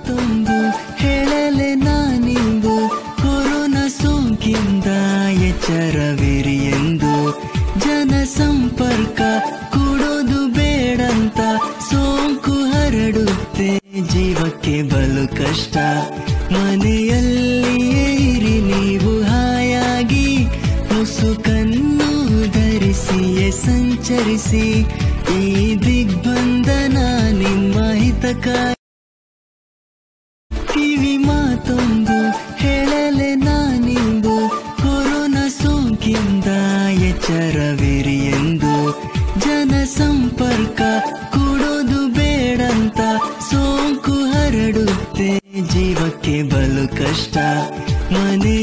ಮಾತೊಂದು ಹೇಳಲೆ ನಾನಿಂದು corona ಸೋಂಕಿಂದ ಎಚ್ಚರವಿರಿ ಎಂದು ಜನ ಸಂಪರ್ಕ ಕೊಡೋದು ಬೇಡಂತ ಸೋಂಕು ಹರಡುತ್ತೆ ಜೀವಕ್ಕೆ ಬಲು ಕಷ್ಟ ಮನೆಯಲ್ಲಿಯೇ ಇರಿ ನೀವು ಹಾಯಾಗಿ ಮುಸುಕನ್ನು ಧರಿಸಿಯೇ ಸಂಚರಿಸಿ ಈ ದಿಗ್ಬಂಧನ ನಿಮ್ಮ ಹಿತಕ್ಕಾಗಿ ಕಿವಿ ಮಾತೊಂದು ಹೇಳಲೆ ನಾನಿಂದು ಕೊರೋನಾ ಸೋಂಕಿಂದ ಎಚ್ಚರವಿರಿ ಎಂದು ಜನ ಸಂಪರ್ಕ ಕೊಡೋದು ಬೇಡಂತ ಸೋಂಕು ಹರಡುತ್ತೆ ಜೀವಕ್ಕೆ ಬಲು ಕಷ್ಟ ಮನೆ